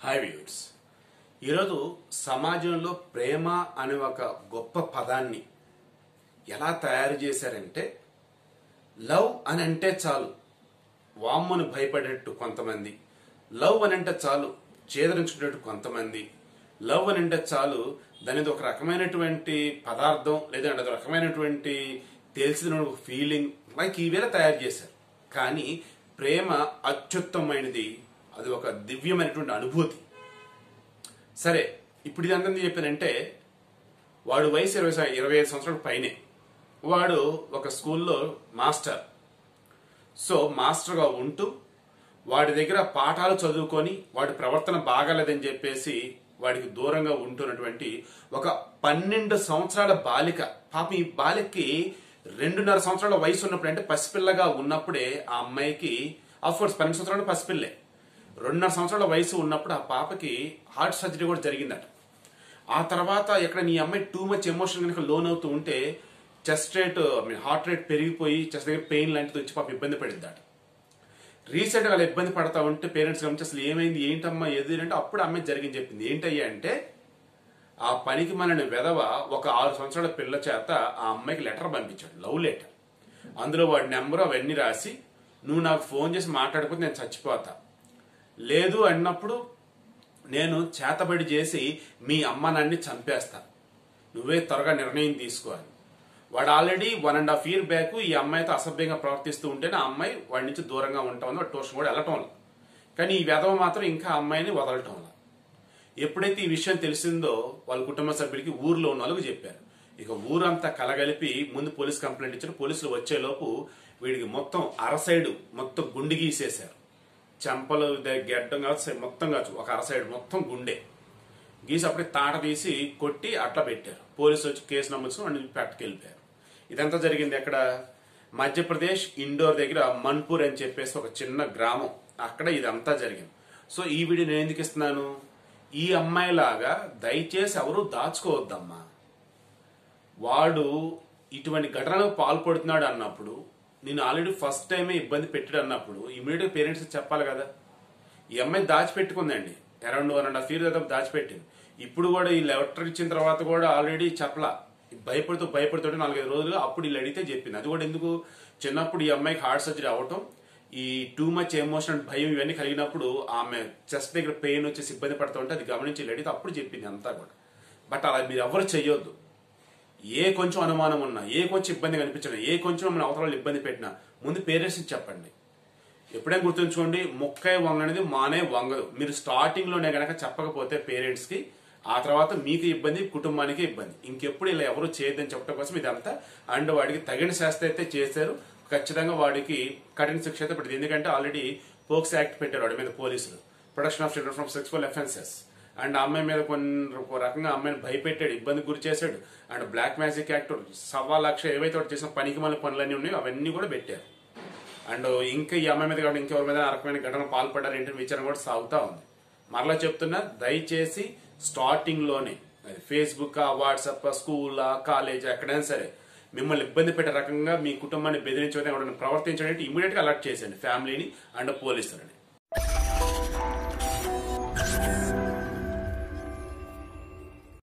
Hi viewers ఈరోజు సమాజంలో ప్రేమ అనే ఒక గొప్ప పదాన్ని ఎలా తయారు చేశారంటే లవ్ అని అంటే చాలు వామ్మను భయపడేట్టు కొంతమంది లవ్ అని అంటే చాలు చేదరించుకునేట్టు కొంతమంది లవ్ అని అంటే చాలు దానిది ఒక రకమైనటువంటి పదార్థం లేదంటే అది ఒక రకమైనటువంటి తెలిసిన ఫీలింగ్ లైక్ ఈ వేళ తయారు చేశారు కానీ ప్రేమ అత్యుత్తమైనది అది ఒక దివ్యమైనటువంటి అనుభూతి సరే ఇప్పుడు ఇది అంతా చెప్పానంటే వాడు వయసు ఇరవై సం- ఇరవై ఐదు సంవత్సరాల పైనే వాడు ఒక స్కూల్లో మాస్టర్ సో మాస్టర్గా ఉంటూ వాడి దగ్గర పాఠాలు చదువుకొని వాడి ప్రవర్తన బాగాలేదని చెప్పేసి వాడికి దూరంగా ఉంటున్నటువంటి ఒక పన్నెండు సంవత్సరాల బాలిక పాపం ఈ బాలికకి రెండున్నర సంవత్సరాల వయసు ఉన్నప్పుడు అంటే పసిపిల్లగా ఉన్నప్పుడే ఆ అమ్మాయికి కోర్స్ పన్నెండు సంవత్సరాలు పసిపిల్లే రెండున్నర సంవత్సరాల వయసు ఉన్నప్పుడు ఆ పాపకి హార్ట్ సర్జరీ కూడా జరిగిందట ఆ తర్వాత ఎక్కడ నీ అమ్మాయి టూ మచ్ ఎమోషన్ కనుక లోన్ అవుతూ ఉంటే chest rate I mean heart rate పెరిగిపోయి చెస్ట్ దగ్గర పెయిన్ లాంటిది వచ్చి పాప ఇబ్బంది పడిందట రీసెంట్ గా అలా ఇబ్బంది పడతా ఉంటే పేరెంట్స్ గమనించి అసలు ఏమైంది ఏంటమ్మా ఏది అంటే అప్పుడు అమ్మాయి జరిగింది చెప్పింది ఏంటయ్యా అంటే ఆ పనికి మనని వెధవ ఒక ఆరు సంవత్సరాల పిల్ల చేత ఆ అమ్మాయికి లెటర్ పంపించాడు లవ్ లెటర్ అందులో వాడి నెంబర్ అవన్నీ రాసి నువ్వు నాకు ఫోన్ చేసి మాట్లాడకపోతే నేను చచ్చిపోతా లేదు అన్నప్పుడు నేను చేతబడి చేసి మీ అమ్మ నన్ను చంపేస్తా నువ్వే త్వరగా నిర్ణయం తీసుకోవాలి వాడు already one and half year back ఈ అమ్మాయితో అసభ్యంగా ప్రవర్తిస్తూ ఉంటేనే ఆ అమ్మాయి వాడి నుంచి దూరంగా ఉంటామని వాడు ట్యూషన్ కూడా వెళ్ళటం లేదు. కానీ ఈ వెధవ మాత్రం ఇంకా ఆ అమ్మాయిని వదలటం లేదు. ఎప్పుడైతే ఈ విషయం తెలిసిందో వాళ్ళ కుటుంబ సభ్యులకి ఊర్లో ఉన్న వాళ్ళకి చెప్పారు ఇక ఊరంతా కలగలిపి ముందు పోలీస్ కంప్లైంట్ ఇచ్చారు పోలీసులు వచ్చేలోపు వీడికి మొత్తం అరసైడు మొత్తం గుండి గీసేశారు చెంపలు ద- గెడ్డం కావచ్చు మొత్తం కావచ్చు ఒక అరసైడు మొత్తం గుండె గీసి అప్పుడే తాట తీసి కొట్టి అట్లా పెట్టారు పోలీసు వచ్చి కేసు నమోదు వాడిని పట్టుకెళ్ళిపోయారు ఇదంతా జరిగింది ఎక్కడ మధ్యప్రదేశ్ ఇండోర్ దగ్గర మన్పూర్ అని చెప్పేసి ఒక చిన్న గ్రామం అక్కడ ఇదంతా జరిగింది సో ఈ వీడియో నేను ఎందుకు ఇస్తున్నాను ఈ అమ్మాయిలాగా దయచేసి ఎవరు దాచుకోవద్దమ్మా వాడు ఇటువంటి ఘటనకు పాల్పడుతున్నాడు అన్నప్పుడు నేను ఆల్రెడీ ఫస్ట్ టైమే ఇబ్బంది పెట్టాడు అన్నప్పుడు ఇమీడియట్ పేరెంట్స్ చెప్పాలి కదా ఈ అమ్మాయి దాచిపెట్టుకుందండి around one and half year దాకా దాచిపెట్టింది ఇప్పుడు కూడా ఈ లెటర్ ఇచ్చిన తర్వాత కూడా ఆల్రెడీ చెప్పలా భయపడుతూ భయపడుతుంటే నాలుగైదు రోజులుగా అప్పుడు వీళ్ళు అడిగితే చెప్పింది అది కూడా ఎందుకు చిన్నప్పుడు ఈ అమ్మాయికి హార్ట్ సర్జరీ అవ్వటం ఈ టూ మచ్ ఎమోషన్ భయం ఇవన్నీ కలిగినప్పుడు ఆమె చెస్ట్ దగ్గర పెయిన్ వచ్చేసి ఇబ్బంది పడుతూ ఉంటే అది గమనించి వీళ్ళు అడిగితే అప్పుడు చెప్పింది అంతా కూడా బట్ అలా మీరు ఎవరు చెయ్యొద్దు ఏ కొంచెం అనుమానం ఉన్నా ఏ కొంచెం ఇబ్బంది కనిపించినా ఏ కొంచెం మన అవతల ఇబ్బంది పెట్టినా ముందు పేరెంట్స్ చెప్పండి ఎప్పుడైనా గుర్తుంచుకోండి మొక్కై వంగనేది మానే వంగదు మీరు స్టార్టింగ్ లోనే గనక చెప్పకపోతే పేరెంట్స్ కి ఆ తర్వాత మీకు ఇబ్బంది కుటుంబానికి ఇబ్బంది ఇంకెప్పుడు ఇలా ఎవరు చేయొద్దని చెప్పడం కోసం ఇదంతా అండ్ వాడికి తగిన శాస్త్ర అయితే చేశారు ఖచ్చితంగా వాడికి కఠిన శిక్ష అయితే పడింది ఎందుకంటే ఆల్రెడీ పోక్స్ యాక్ట్ పెట్టారు వాడి మీద పోలీసులు production of children from sexual offences and ఆ అమ్మాయి మీద కొన్ని ఒక రకంగా అమ్మాయిని భయపెట్టాడు ఇబ్బంది గురి చేశాడు అండ్ బ్లాక్ మ్యాజిక్ యాక్ట్ సవా లక్ష ఏవైతే వాడు చేసిన పనికి మళ్ళీ పనులన్నీ ఉన్నాయో అవన్నీ కూడా పెట్టారు అండ్ ఇంకా ఈ అమ్మాయి మీద కాకుండా ఇంకెవరి మీద ఆ రకమైన ఘటన పాల్పడ్డారు ఏంటంటే విచారణ కూడా సాగుతా ఉంది మరలా చెప్తున్నా దయచేసి స్టార్టింగ్ లోనే అది ఫేస్బుక్ వాట్సాప్ స్కూల్ కాలేజ్ ఎక్కడైనా సరే మిమ్మల్ని ఇబ్బంది పెట్టే రకంగా మీ కుటుంబాన్ని బెదిరించడం ఎవరైనా ప్రవర్తించడం ఇమీడియట్ గా అలర్ట్ చేసేయండి ఫ్యామిలీని అండ్ పోలీసులని